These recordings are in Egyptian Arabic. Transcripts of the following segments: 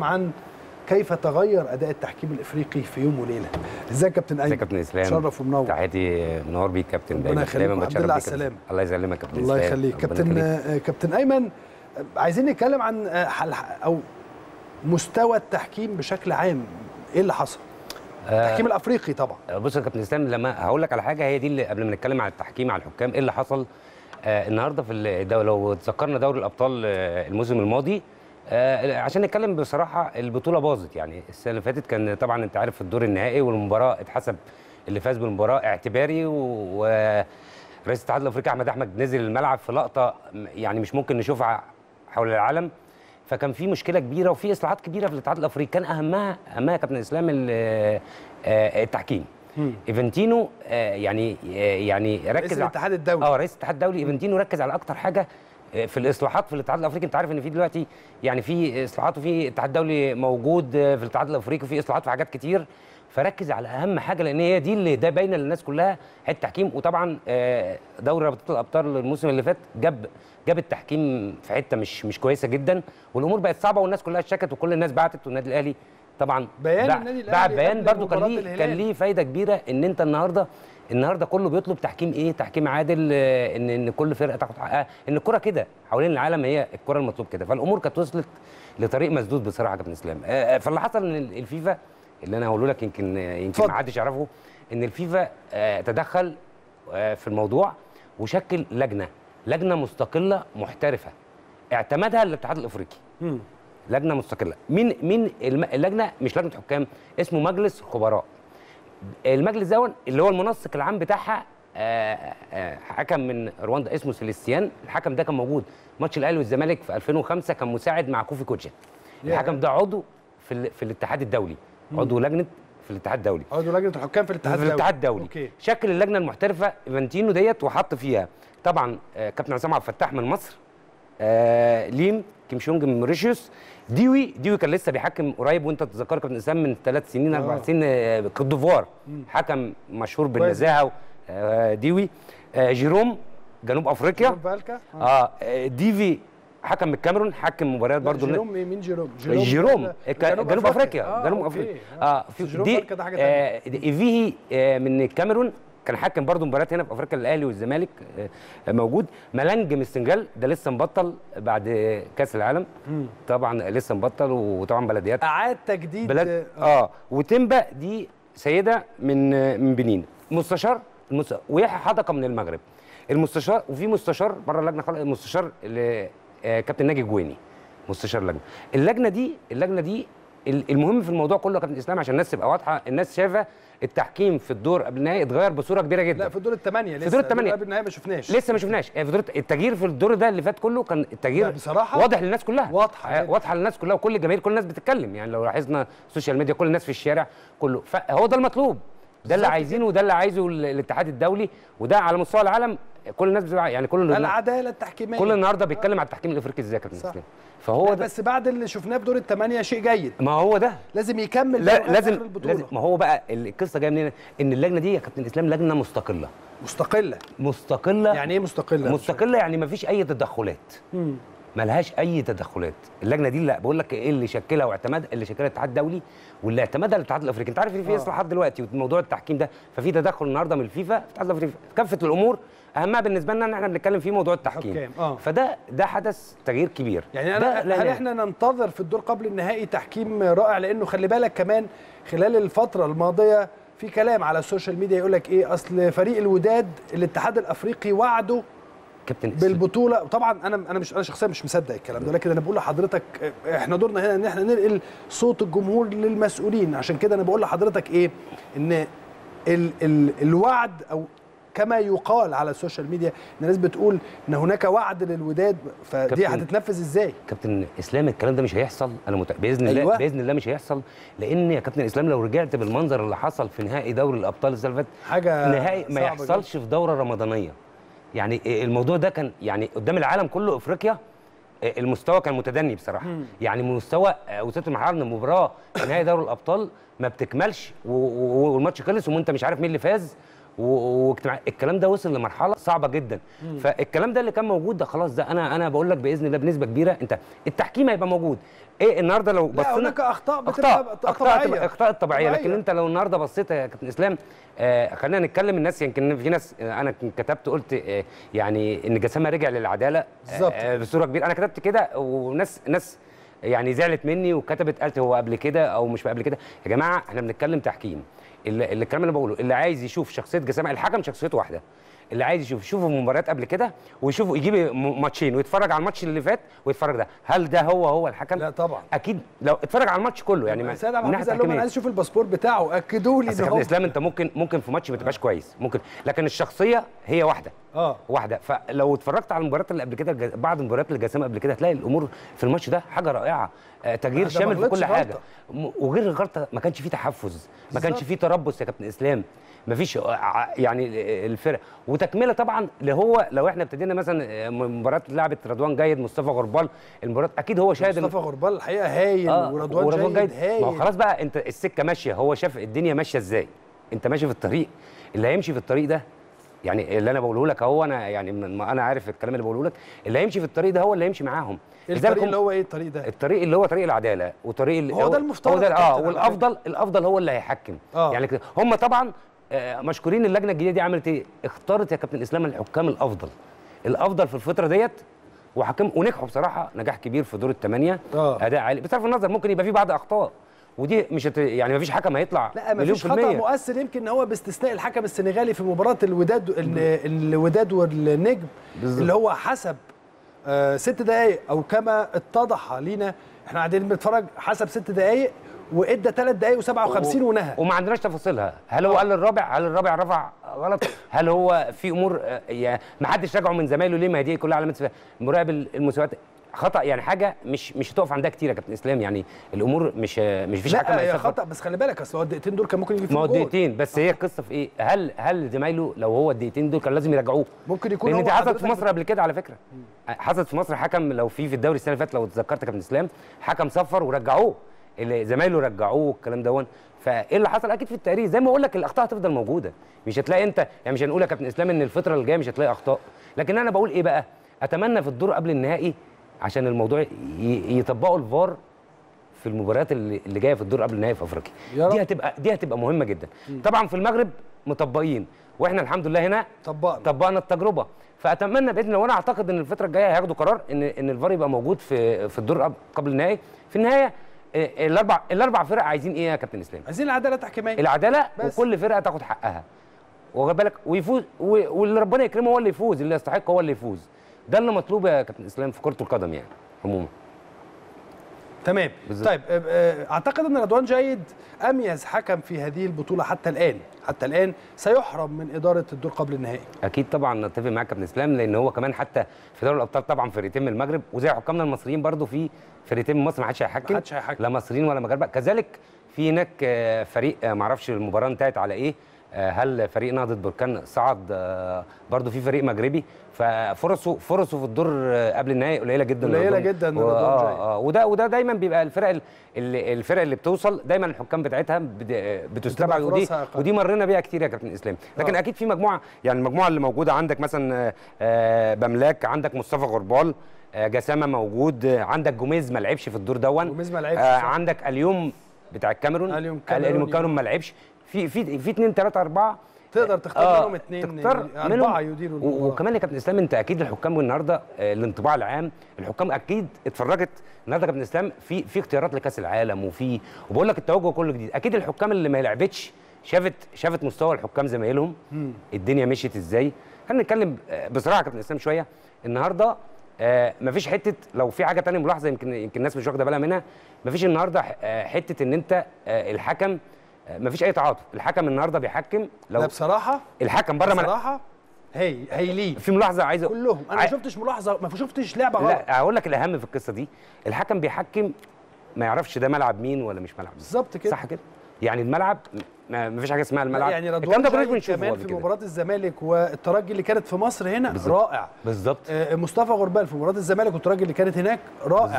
نتكلم عن كيف تغير اداء التحكيم الافريقي في يوم وليله ازيك يا كابتن ايمن ازيك يا كابتن اسلام شرف ومنور تحياتي منور بيك كابتن ربنا دايما يخليك دايما وعبد بتشرف الله على بيك يا السلامة. كابتن. الله يسلمك يا كابتن الله إسلام. يخليك ربنا كابتن يخليك. آه، كابتن ايمن آه، عايزين نتكلم عن آه، حل او مستوى التحكيم بشكل عام ايه اللي حصل التحكيم الافريقي طبعا بص يا كابتن اسلام لما هقول لك على حاجه هي دي اللي قبل ما نتكلم على التحكيم على الحكام ايه اللي حصل آه النهارده في الدوري لو تذكرنا دوري الابطال آه الموسم الماضي آه عشان نتكلم بصراحه البطوله باظت يعني السنه اللي فاتت كان طبعا انت عارف في الدور النهائي والمباراه اتحسب اللي فاز بالمباراه اعتباري و- ورئيس الاتحاد الافريقي احمد احمد نزل الملعب في لقطه م- يعني مش ممكن نشوفها حول العالم فكان في مشكله كبيره وفي اصلاحات كبيره في الاتحاد الافريقي كان اهمها اهمها يا كابتن اسلام ال- آه، التحكيم ايفنتينو آه، يعني آه، يعني ركز رئيس على- الاتحاد الدولي. اه رئيس الاتحاد الدولي ايفنتينو ركز على اكتر حاجه آه، في الاصلاحات في الاتحاد الافريقي انت عارف ان في دلوقتي يعني في اصلاحات وفي اتحاد دولي موجود آه، في الاتحاد الافريقي وفي اصلاحات في حاجات كتير فركز على اهم حاجه لان هي دي اللي ده باينه للناس كلها حته التحكيم وطبعا آه، دوري رابطه الابطال الموسم اللي فات جاب جاب التحكيم في حته مش مش كويسه جدا والامور بقت صعبه والناس كلها اشتكت وكل الناس بعتت والنادي الاهلي طبعا بيان بع- النادي الأهلي بعد بيان قبل برضو كان مباراة ليه الهلال. كان ليه فايده كبيره ان انت النهارده النهارده كله بيطلب تحكيم ايه تحكيم عادل آه، ان ان كل فرقه تاخد حقها ان الكره كده حوالين العالم هي الكره المطلوب كده فالامور كانت وصلت لطريق مسدود بصراحه يا كابتن اسلام آه، آه، فاللي حصل ان الفيفا اللي انا هقوله لك يمكن آه، يمكن اتفضل. ما حدش يعرفه ان الفيفا آه، تدخل آه، في الموضوع وشكل لجنه لجنه مستقله محترفه اعتمدها الاتحاد الافريقي لجنه مستقله مين مين الم- اللجنه مش لجنه حكام اسمه مجلس خبراء المجلس ده اللي هو المنسق العام بتاعها آه، آه، حكم من رواندا اسمه سيليستيان الحكم ده كان موجود ماتش الاهلي والزمالك في 2005 كان مساعد مع كوفي كوتشا ياه. الحكم ده عضو في ال- في الاتحاد الدولي عضو لجنه في الاتحاد الدولي عضو لجنه الحكام في الاتحاد في الاتحاد الدولي اوكي شكل اللجنه المحترفه ايفنتينو ديت وحط فيها طبعا آه، كابتن عصام عبد الفتاح من مصر آه ليم كيم شونج من موريشيوس ديوي ديوي كان لسه بيحكم قريب وانت تتذكر كابتن اسلام من ثلاث سنين اربع آه. سنين آه، كوت ديفوار حكم مشهور بالنزاهه آه ديوي آه جيروم جنوب افريقيا جيروم فالكا آه. اه آه، ديفي حكم من الكاميرون حكم مباريات برضه جيروم مين مين جيروم جيروم ده ك- جنوب افريقيا آه، جنوب أوكي. افريقيا اه بس جيروم فالكا ده حاجه تانية آه دي- ايفيهي آه من الكاميرون كان حكم برضه مباريات هنا في افريقيا الاهلي والزمالك آه موجود ملانج من السنغال ده لسه مبطل بعد كاس العالم طبعا لسه مبطل وطبعا بلديات اعاد تجديد بلد اه وتمبا دي سيده من آه، من بنين مستشار المس... ويحيى حدقه من المغرب المستشار وفي مستشار بره اللجنه خالص المستشار ل- آه، كابتن ناجي جويني مستشار لجنه اللجنه دي اللجنه دي ال- المهم في الموضوع كله يا كابتن اسلام عشان الناس تبقى واضحه الناس شايفه التحكيم في الدور قبل النهائي اتغير بصوره كبيره جدا لا في دور الثمانيه لسه دور الثمانية. قبل النهائي ما شفناش لسه ما شفناش يعني في دور التغيير في الدور ده اللي فات كله كان التغيير لا، بصراحة واضح للناس كلها واضحة آه، جدا. واضحه للناس كلها وكل الجماهير كل الناس بتتكلم يعني لو لاحظنا السوشيال ميديا كل الناس في الشارع كله فهو ده المطلوب ده اللي بالظبط عايزينه وده اللي عايزه ال- الاتحاد الدولي وده على مستوى العالم كل الناس بتبقى يعني كل العداله التحكيميه كل النهارده بيتكلم على التحكيم الافريقي ازاي يا كابتن صح. اسلام فهو لا، ده بس بعد اللي شفناه في دور الثمانيه شيء جيد ما هو ده لازم يكمل لا لغاية لازم آخر البطوله لازم ما هو بقى القصه جايه منين ان اللجنه دي يا كابتن اسلام لجنه مستقله مستقله مستقله يعني ايه مستقله مستقله يعني ما فيش اي تدخلات مم. ملهاش اي تدخلات اللجنه دي اللي بقول لك ايه اللي شكلها واعتمد اللي شكلها الاتحاد الدولي واللي اعتمدها الاتحاد الافريقي انت عارف ان في آه. اصلاحات دلوقتي وموضوع التحكيم ده ففي تدخل النهارده من الفيفا في الاتحاد الافريقي كافه الامور اهمها بالنسبه لنا ان احنا بنتكلم في موضوع التحكيم حكام، آه. فده ده حدث تغيير كبير يعني ده انا لا هل لا. احنا ننتظر في الدور قبل النهائي تحكيم رائع لانه خلي بالك كمان خلال الفتره الماضيه في كلام على السوشيال ميديا يقول لك ايه اصل فريق الوداد الاتحاد الافريقي وعده كابتن إسلام. بالبطوله طبعا انا انا مش انا شخصيا مش مصدق الكلام ده لكن انا بقول لحضرتك آه، احنا دورنا هنا ان احنا ننقل صوت الجمهور للمسؤولين عشان كده انا بقول لحضرتك ايه ان ال ال الوعد او كما يقال على السوشيال ميديا ان الناس بتقول ان هناك وعد للوداد فدي كابتن- هتتنفذ ازاي كابتن اسلام الكلام ده مش هيحصل انا مت... باذن الله أيوة. باذن الله مش هيحصل لان يا كابتن اسلام لو رجعت بالمنظر اللي حصل في نهائي دوري الابطال السنه اللي فاتت حاجه نهائي ما صعبة يحصلش في دوره رمضانيه يعني الموضوع ده كان يعني قدام العالم كله افريقيا المستوى كان متدني بصراحه يعني مستوى وصلت لمرحله ان المباراه في نهائي دوري الابطال ما بتكملش و- و- والماتش خلص وانت مش عارف مين اللي فاز و- واجتماع الكلام ده وصل لمرحله صعبه جدا فالكلام ده اللي كان موجود ده خلاص ده انا انا بقول لك باذن الله بنسبه كبيره انت التحكيم هيبقى موجود ايه النهارده لو لا بصينا هناك اخطاء بتبقى اخطاء اخطاء طبيعيه طبيعية. اخطاء طبيعيه لكن طبيعية. انت لو النهارده بصيت يا كابتن اسلام آه خلينا نتكلم الناس يمكن في ناس آه، انا كتبت قلت آه يعني ان جسامه رجع للعداله بالظبط. آه بصوره كبيره انا كتبت كده وناس ناس يعني زعلت مني وكتبت قالت هو قبل كده او مش قبل كده يا جماعه احنا بنتكلم تحكيم اللي اللي الكلام اللي بقوله اللي عايز يشوف شخصيه جسامه الحكم شخصيته واحده اللي عايز يشوف يشوف مباريات قبل كده ويشوف يجيب م- ماتشين ويتفرج على الماتش اللي فات ويتفرج ده هل ده هو هو الحكم لا طبعا اكيد لو اتفرج على الماتش كله يعني ما- سيد عبد من الحفيظ ناحية قال لهم انا التحكيمية. عايز اشوف الباسبور بتاعه اكدوا لي بس ان كابتن هو اسلام انت ممكن ممكن في ماتش ما تبقاش كويس ممكن لكن الشخصيه هي واحده اه واحده فلو اتفرجت على المباريات اللي قبل كده الج- بعض المباريات الجسامه قبل كده هتلاقي الامور في الماتش ده حاجه رائعه آه، تغيير ده ما شامل في غلطش كل غلطة. حاجه م- وغير الغلطه ما كانش فيه تحفز ما كانش بالظبط. فيه تربص يا كابتن اسلام ما فيش ع- يعني الفرق وتكمله طبعا اللي هو لو احنا ابتدينا مثلا آه، مباراه لعبه رضوان جيد مصطفى غربال المباراه اكيد هو شاهد مصطفى غربال الحقيقه هايل آه، ورضوان جيد هايل ما هو خلاص بقى انت السكه ماشيه هو شاف الدنيا ماشيه ازاي انت ماشي في الطريق اللي هيمشي في الطريق ده يعني اللي انا بقوله لك اهو انا يعني من- ما انا عارف الكلام اللي بقوله لك اللي هيمشي في الطريق ده هو اللي هيمشي معاهم لذلك الطريق هم- اللي هو ايه الطريق ده الطريق اللي هو طريق العداله وطريق ال- هو ده المفترض هو ده يا اه كابتن على والافضل الافضل هو اللي هيحكم آه. يعني كده هم طبعا آه، مشكورين اللجنه الجديده دي عملت ايه اختارت يا كابتن اسلام الحكام الافضل الافضل في الفتره ديت وحكم ونجحوا بصراحه نجاح كبير في دور الثمانيه آه. اداء عالي بصرف النظر ممكن يبقى في بعض اخطاء ودي مش هت... يعني ما فيش حكم هيطلع لا مليون مفيش في خطا المية. مؤثر يمكن ان هو باستثناء الحكم السنغالي في مباراه الوداد ال- الوداد والنجم بالظبط. اللي هو حسب آه ست دقائق او كما اتضح لينا احنا قاعدين بنتفرج حسب ست دقائق وادى ثلاث دقائق و57 ونهى وما عندناش تفاصيلها هل هو آه. قال الرابع هل الرابع رفع غلط هل هو في امور آه، يعني ما حدش راجعه من زمايله ليه ما هي دي كلها علامات استفهام. مراقب المسابقات خطا يعني حاجه مش مش هتقف عندها كتير يا كابتن اسلام يعني الامور مش آه، مش فيش حكم لا يا هيصفر. خطا بس خلي بالك اصل هو الدقيقتين دول كان ممكن يجي ما فيهم هو جول الدقيقتين بس هي القصه في ايه هل هل زمايله لو هو الدقيقتين دول كان لازم يرجعوه ممكن يكون لان هو دي حصلت في حضرتك مصر قبل كده على فكره حصلت في مصر حكم لو في في الدوري السنه اللي فاتت لو اتذكرت يا كابتن اسلام حكم صفر ورجعوه اللي زمايله رجعوه والكلام دون فايه اللي حصل اكيد في التقرير زي ما بقول لك الاخطاء هتفضل موجوده مش هتلاقي انت يعني مش هنقول يا كابتن اسلام ان الفتره اللي جايه مش هتلاقي اخطاء لكن انا بقول ايه بقى اتمنى في الدور قبل النهائي عشان الموضوع ي- يطبقوا الفار في المباريات اللي, اللي جايه في الدور قبل النهائي في افريقيا يا رب. دي هتبقى دي هتبقى مهمه جدا طبعا في المغرب مطبقين واحنا الحمد لله هنا طبقنا طبقنا التجربه فاتمنى باذن الله وانا اعتقد ان الفتره الجايه هياخدوا قرار ان ان الفار يبقى موجود في في الدور قبل- قبل النهائي في النهايه آه، الاربع الاربع فرق عايزين ايه يا كابتن اسلام عايزين العداله التحكيميه العداله بس. وكل فرقه تاخد حقها واخد بالك ويفوز و- واللي ربنا يكرمه هو اللي يفوز اللي يستحق هو اللي يفوز ده اللي مطلوب يا كابتن اسلام في كره القدم يعني عموما تمام بالظبط. طيب آه، آه، اعتقد ان رضوان جيد اميز حكم في هذه البطوله حتى الان حتى الان سيحرم من اداره الدور قبل النهائي اكيد طبعا نتفق معاك كابتن اسلام لان هو كمان حتى في دوري الابطال طبعا فرقتين من المغرب وزي حكامنا المصريين برضو في فرقتين من مصر ما حدش هيحكم ما حدش هيحكم. لا مصريين ولا مغاربه كذلك في هناك آه، فريق آه، ما اعرفش المباراه انتهت على ايه آه، هل فريق نهضه بركان صعد آه، برضو في فريق مغربي ففرصه فرصه في الدور آه، قبل النهائي قليله جدا قليلة لرضوان. جداً و- لرضوان جاي. اه اه وده وده دايما بيبقى الفرق ال- ال- الفرق اللي بتوصل دايما الحكام بتاعتها بت- بتستبعد ودي فرصها أقل. ودي مرينا بيها كتير يا كابتن اسلام لكن آه. اكيد في مجموعه يعني المجموعه اللي موجوده عندك مثلا آه، آه، بملاك عندك مصطفى غربال آه، جسامه موجود آه، عندك جوميز ما لعبش في الدور دون جوميز ما لعبش، آه، صح. عندك اليوم بتاع الكاميرون اليوم ال- كاميروني. اليوم الكاميرون ما لعبش في في في اثنين ثلاثه اربعه تقدر تختار آه، منهم اثنين تختار أربعة منهم يديروا و- المباراة. وكمان يا كابتن اسلام انت اكيد الحكام النهارده آه، الانطباع العام الحكام اكيد اتفرجت النهارده يا كابتن اسلام في في اختيارات لكاس العالم وفي وبقول لك التوجه كله جديد اكيد الحكام اللي ما لعبتش شافت شافت مستوى الحكام زمايلهم الدنيا مشيت ازاي خلينا نتكلم آه، بصراحه يا كابتن اسلام شويه النهارده آه، مفيش حته لو في حاجه تانية ملاحظه يمكن يمكن الناس مش واخده بالها منها مفيش النهارده آه، حته ان انت آه، الحكم آه، مفيش اي تعاطف الحكم النهارده بيحكم لو لا بصراحه الحكم بره ما بصراحه هي هيلين في ملاحظه عايز كلهم انا ما عاي- شفتش ملاحظه ما شفتش لعبه غلط لا هقول لك الاهم في القصه دي الحكم بيحكم ما يعرفش ده ملعب مين ولا مش ملعب مين بالظبط كده صح كده يعني الملعب ما ما فيش حاجه اسمها لا، الملعب يعني الكلام رضوان ده كنا جاي بنشوفه كمان قبل في كده. مباراه الزمالك والترجي اللي كانت في مصر هنا بالظبط. رائع بالظبط آه، مصطفى غربال في مباراه الزمالك والترجي اللي كانت هناك رائع بالظبط.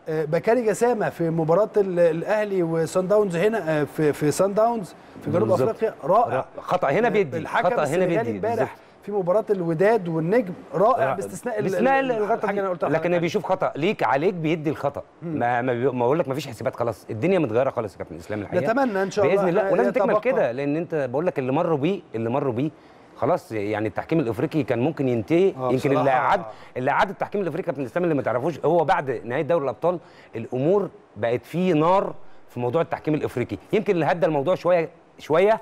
آه، بكاري جسامه في مباراه ال- الاهلي وسان داونز هنا آه، في في سان داونز في جنوب بالظبط. افريقيا رائع خطا هنا بيدي الحكم خطا هنا السنغالي بيدي امبارح بالظبط. في مباراه الوداد والنجم رائع باستثناء ال- باستثناء ال- الغلطه الحاجه اللي انا قلتها لكن لحضرتك. بيشوف خطا ليك عليك بيدي الخطا ما ما, بي... ما بقول لك ما فيش حسابات خلاص الدنيا متغيره خالص يا كابتن اسلام الحقيقه نتمنى ان شاء الله باذن الله إحنا ولازم تكمل يتبقى- كده لان انت بقول لك اللي مروا بيه اللي مروا بيه خلاص يعني التحكيم الافريقي كان ممكن ينتهي آه، يمكن اللي بصراحة. اعاد اللي اعاد التحكيم الافريقي يا كابتن اسلام اللي ما تعرفوش هو بعد نهايه دوري الابطال الامور بقت فيه نار في موضوع التحكيم الافريقي يمكن اللي هدى الموضوع شويه شويه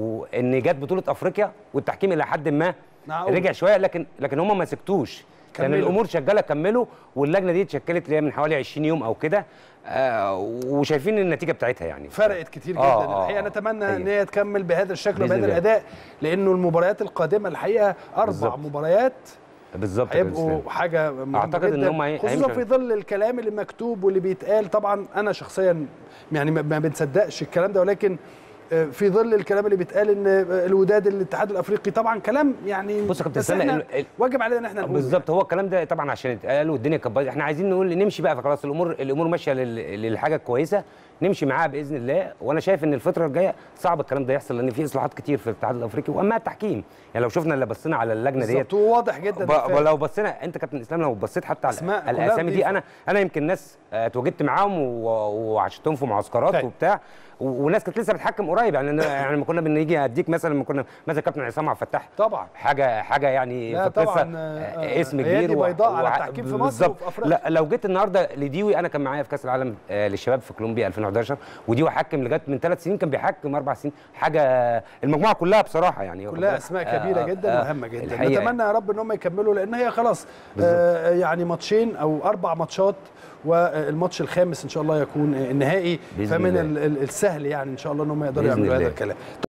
وان جت بطوله افريقيا والتحكيم الى حد ما معقول. رجع شويه لكن لكن هم ما سكتوش كان كملوا. الامور شغاله كملوا واللجنه دي اتشكلت اللي هي من حوالي 20 يوم او كده آه وشايفين النتيجه بتاعتها يعني فرقت كتير جدا آه، آه، الحقيقه آه. نتمنى هي. ان هي تكمل بهذا الشكل بإذن وبهذا الله. الاداء لانه المباريات القادمه الحقيقه اربع بالظبط. مباريات بالظبط يا كابتن هيبقوا إسلام. حاجه مهمه أعتقد إن جدا هم هي- خصوصا هيمشوا. في ظل الكلام اللي مكتوب واللي بيتقال طبعا انا شخصيا يعني ما- ما بنصدقش الكلام ده ولكن آه، في ظل الكلام اللي بيتقال ان آه، الوداد الاتحاد الافريقي طبعا كلام يعني بص يا كابتن بس اسلام احنا ال- ال- واجب علينا ان احنا نقول بالظبط هو الكلام ده طبعا عشان اتقال والدنيا كانت بايظة. احنا عايزين نقول نمشي بقى فخلاص الامور الامور ماشيه لل- للحاجه الكويسه نمشي معاها باذن الله وانا شايف ان الفتره الجايه صعب الكلام ده يحصل لان في اصلاحات كتير في الاتحاد الافريقي واما التحكيم يعني لو شفنا اللي بصينا على اللجنه ديت بالظبط واضح جدا ب- الفرق. لو بصينا انت كابتن اسلام لو بصيت حتى على أسماء كلها الاسامي دي نظيفة. انا انا يمكن ناس آه، اتواجدت معاهم و- وعشتهم في معسكرات طيب. وبتاع و- وناس كانت لسه بتحكم قريب يعني أنا- يعني لما كنا بنيجي اديك مثلا لما كنا مثلا كابتن عصام عبد الفتاح طبعا حاجه حاجه يعني لا في القصة، طبعاً، آه، آه، اسم أيادي كبير و- بيضاء على وع- التحكيم في مصر بالظبط. وفي أفريقيا. لا لو جيت النهارده لديوي انا كان معايا في كاس العالم آه، للشباب في كولومبيا 2011 وديوي حكم لغايه من ثلاث سنين كان بيحكم اربع سنين حاجه المجموعه كلها بصراحه يعني واخد كلها بالك؟ اسماء كبيره آه، جدا آه، ومهمه جدا الحقيقة نتمنى يا رب ان هم يكملوا لان هي خلاص بالظبط. آه يعني ماتشين او اربع ماتشات والماتش الخامس ان شاء الله يكون النهائي بإذن فمن الله. ال- ال- السهل يعني ان شاء الله ان هم يقدروا بإذن يعملوا هذا الله. الكلام